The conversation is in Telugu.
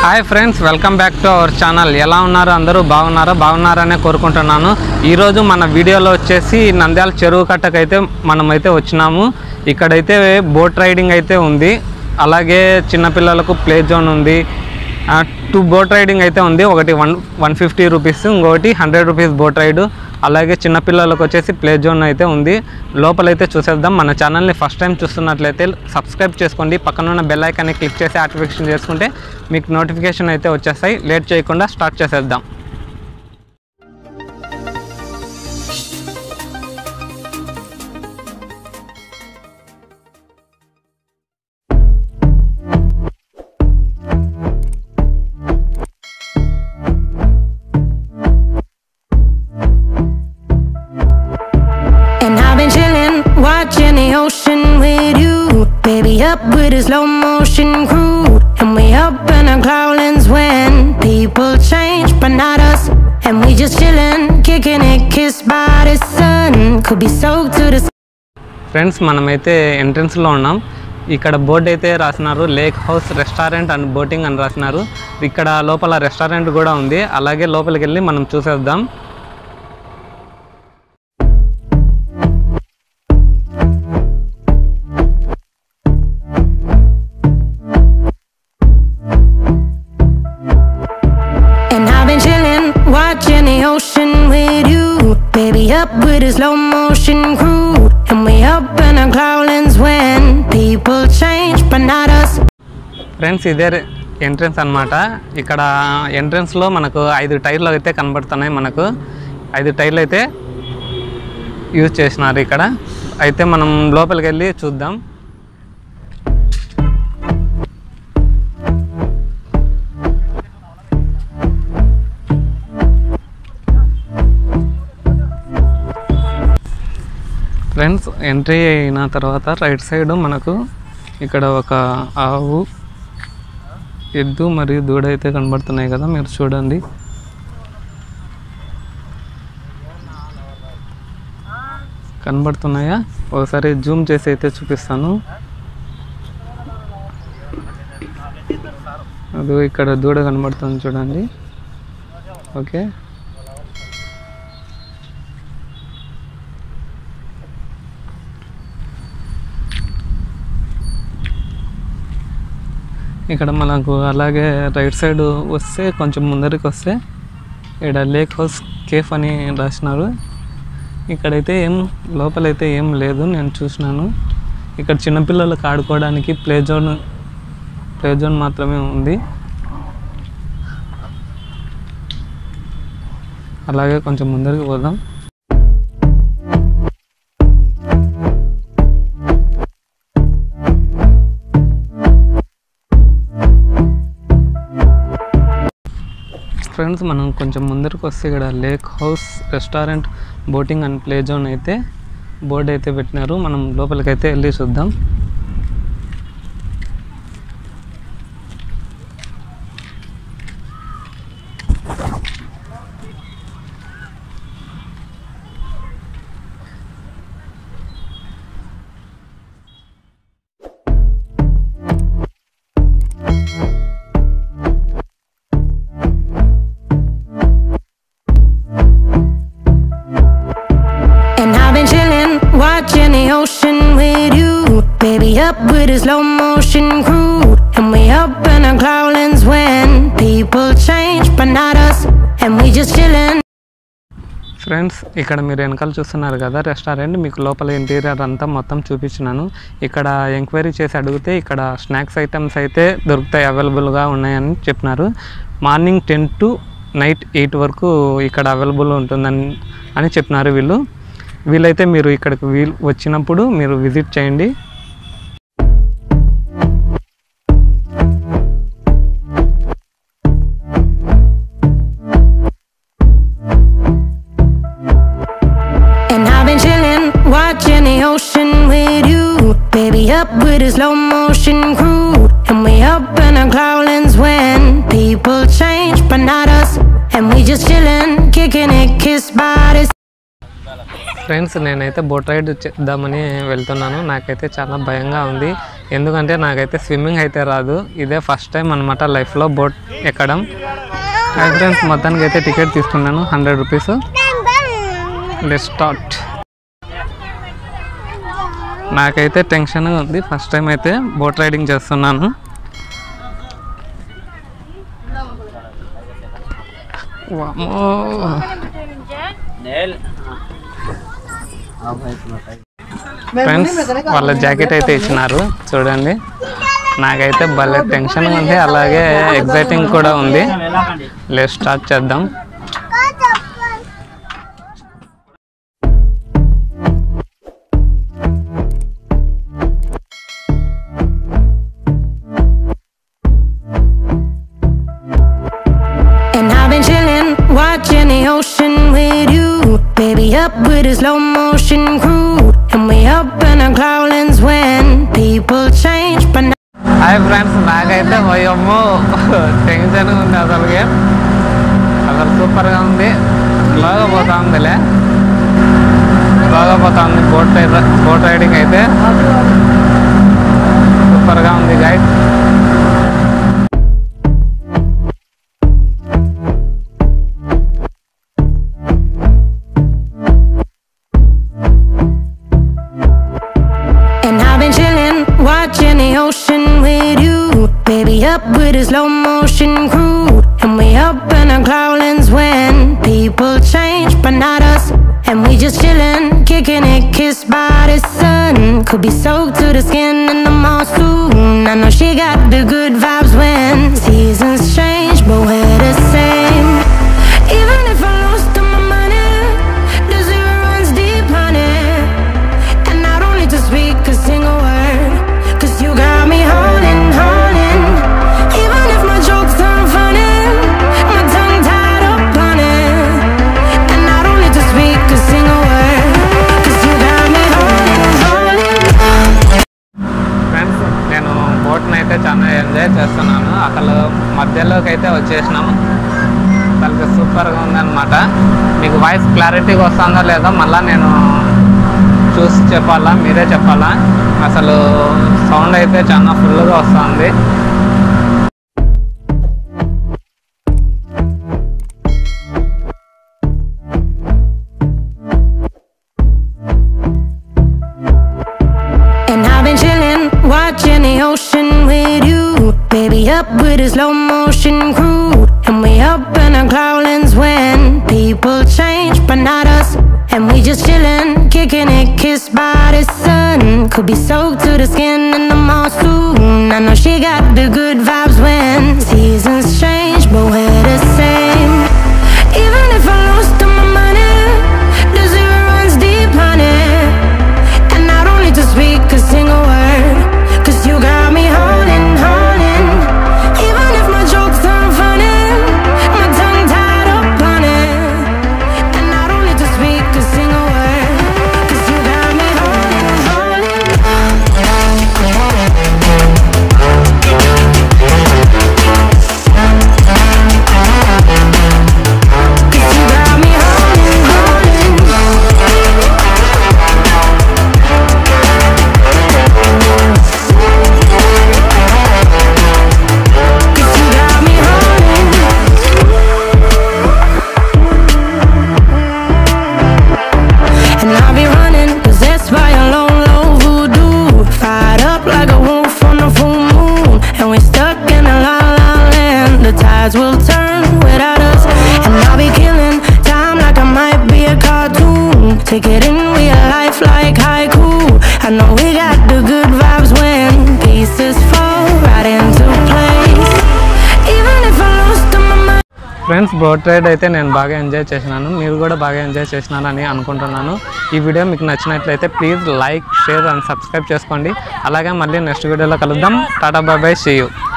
Hi friends welcome back to our channel ఎలా ఉన్నారు అందరూ బాగున్నారా బాగున్నారనే కోరుకుంటున్నాను ఈరోజు మన వీడియోలో వచ్చేసి నంద్యాల చెరువు కట్టకైతే మనమైతే వచ్చినాము ఇక్కడైతే బోట్ రైడింగ్ అయితే ఉంది అలాగే చిన్నపిల్లలకు ప్లే జోన్ ఉంది టూ బోట్ రైడింగ్ అయితే ఉంది ఒకటి వన్ వన్ ఫిఫ్టీ రూపీస్ ఇంకొకటి హండ్రెడ్ రూపీస్ బోట్ రైడ్ అలాగే చిన్నపిల్లలకు వచ్చేసి ప్లే జోన్ అయితే ఉంది లోపలైతే చూసేద్దాం మన ఛానల్ని ఫస్ట్ టైం చూస్తున్నట్లయితే సబ్స్క్రైబ్ చేసుకోండి పక్కన ఉన్న బెల్ ఐకాన్ని క్లిక్ చేసి యాక్టివేషన్ చేసుకుంటే మీకు నోటిఫికేషన్ అయితే వచ్చేస్తాయి లేట్ చేయకుండా స్టార్ట్ చేసేద్దాం And I've been chillin', watching the ocean with you. Baby, up with a slow motion crew. And we up in our clouds when people change, but not us. And we just chillin', kicking it, kissed by the sun. Could be soaked to the friends మనమైతే ఎంట్రన్స్లో ఉన్నాం ఇక్కడ బోర్డు అయితే రాసినారు lake house restaurant and boating అని రాసినారు ఇక్కడ లోపల రెస్టారెంట్ కూడా ఉంది అలాగే లోపలికి వెళ్ళి మనం చూసేద్దాం And I've been chillin', watching the ocean with you. Baby, up with a slow motion crew. And we up in our clouds when people change, but not us. Friends ఇదే ఎంట్రన్స్ అన్నమాట ఇక్కడ ఎంట్రన్స్లో మనకు ఐదు టైర్లు అయితే కనబడుతున్నాయి మనకు ఐదు టైర్లు అయితే యూజ్ చేసినారు ఇక్కడ అయితే మనం లోపలికి వెళ్ళి చూద్దాం ఫ్రెండ్స్ ఎంట్రీ అయిన తర్వాత రైట్ సైడ్ మనకు ఇక్కడ ఒక ఆవు ఎద్దు మరియు దూడ అయితే కనబడుతున్నాయి కదా మీరు చూడండి కనబడుతున్నాయా ఒకసారి జూమ్ చేసి అయితే చూపిస్తాను అది ఇక్కడ దూడ కనబడుతుంది చూడండి ఓకే ఇక్కడ మనకు అలాగే రైట్ సైడ్ వస్తే కొంచెం ముందరికి వస్తే ఇక్కడ లేక్ హౌస్ కేఫ్ అని రాసినారు ఇక్కడైతే ఏం లోపలైతే ఏం లేదు నేను చూసినాను ఇక్కడ చిన్నపిల్లలకు ఆడుకోవడానికి ప్లే జోన్ ప్లే జోన్ మాత్రమే ఉంది అలాగే కొంచెం ముందరికి పోదాం ఫ్రెండ్స్ మనం కొంచెం ముందరికి వస్తే ఇక్కడ lake house restaurant boating and play zone అయితే బోర్డు అయితే పెట్టినారు మనం లోపలికి అయితే వెళ్ళి చూద్దాం And I've been chillin', watching the ocean with you. Baby, up with a slow motion crew. And we up in our clouds when people change, but not us. And we just chillin'. Friends ఇక్కడ మీరు వెనకాల చూస్తున్నారు కదా రెస్టారెంట్ మీకు లోపల ఇంటీరియర్ అంతా మొత్తం చూపించినాను ఇక్కడ ఎంక్వైరీ చేసి అడిగితే ఇక్కడ స్నాక్స్ ఐటమ్స్ అయితే దొరుకుతాయి అవైలబుల్గా ఉన్నాయని చెప్పినారు morning ten to night eight వరకు ఇక్కడ అవైలబుల్ ఉంటుందని అని చెప్పినారు వీళ్ళు వీలైతే మీరు ఇక్కడికి వీలు వచ్చినప్పుడు మీరు విజిట్ చేయండి And I've been chillin', watching the ocean with you. Baby, up with a slow motion crew. And we up in our clouds when people change, but not us. And we just chillin', kicking it, kissed by the friends నేనైతే బోట్ రైడ్ చేద్దామని వెళ్తున్నాను నాకైతే చాలా భయంగా ఉంది ఎందుకంటే నాకైతే స్విమ్మింగ్ అయితే రాదు ఇదే ఫస్ట్ టైం అనమాట లైఫ్లో బోట్ ఎక్కడం హై ఫ్రెండ్స్ మొత్తానికి అయితే టికెట్ తీసుకున్నాను హండ్రెడ్ రూపీస్ లెట్ స్టార్ట్ నాకైతే టెన్షన్ ఉంది ఫస్ట్ టైం అయితే బోట్ రైడింగ్ చేస్తున్నాను వామ్మో. ఫ్రెండ్స్ వాళ్ళ జాకెట్ అయితే ఇచ్చినారు చూడండి నాకైతే భలే టెన్షన్ ఉంది అలాగే ఎగ్జైటింగ్ కూడా ఉంది లేదు స్టార్ట్ చేద్దాం And I've been chillin', watching the ocean with you. Baby, up with a slow motion crew. And we up in our clouds when people change, but not. Hi friends నాకైతే పోయమ్మో టెన్షన్ ఉంది అసలుకి అసలు సూపర్గా ఉంది స్లోగా పోతా ఉందిలే స్లోగా పోతా ఉంది బోట్ బోట్ రైడింగ్ అయితే సూపర్గా ఉంది guide And I've been chillin', watching the ocean with you. Baby, up with a slow motion crew. And we up in our clouds when people change, but not us. And we just chillin', kicking it, kissed by the sun. Could be soaked to the skin in the mall soon. I know she got the good vibes when seasons change, but we're the same. Even if I lost all my money, the zero runs deep, honey. And I don't need to speak a single word Cause you got me holding, holding Even if my jokes aren't funny My tongue tied up on it And I don't need to speak a single word Cause you got me holding, holding friends నేను బోట్ని అయితే చాలా ఎంజాయ్ చేస్తున్నాను అసలు మధ్యలోకి అయితే వచ్చేసినాము అసలు సూపర్గా ఉందన్నమాట మీకు వాయిస్ క్లారిటీగా వస్తుందో లేదో మళ్ళీ నేను చూసి చెప్పాలా మీరే చెప్పాలా అసలు సౌండ్ అయితే చాలా ఫుల్గా వస్తుంది And I've been chillin', watching the ocean with you. Baby, up with a slow motion crew. And we up in our clouds when people change, but not us. And we just chillin', kicking it, kissed by the sun. Could be soaked to the skin in the mall soon. I know she got the good vibes when seasons change, but we're the same. Even if I lost all my money, the zero runs deep, honey. And I don't need to speak a single word Cause you got me holding, holding Even if my jokes aren't funny My tongue tied up on it And I don't need to speak a single word Cause you got me holding, holding Cause you got me holding, holding Cause you got me holding And I'll be running Possessed by a low, low voodoo Fired up like a wolf on a full moon And we're stuck in a la la land The tides will turn without us And I'll be killing time like I might be a cartoon Take it in real life like haiku I know we got the good vibes when Pieces fall right into place Even if I lost all my mind friends boat ride అయితే నేను బాగా ఎంజాయ్ చేసినాను మీరు కూడా బాగా ఎంజాయ్ చేసినారని అనుకుంటున్నాను ఈ వీడియో మీకు నచ్చినట్లయితే please like share and subscribe చేసుకోండి అలాగే మళ్ళీ నెక్స్ట్ వీడియోలో కలుద్దాం tata bye bye see you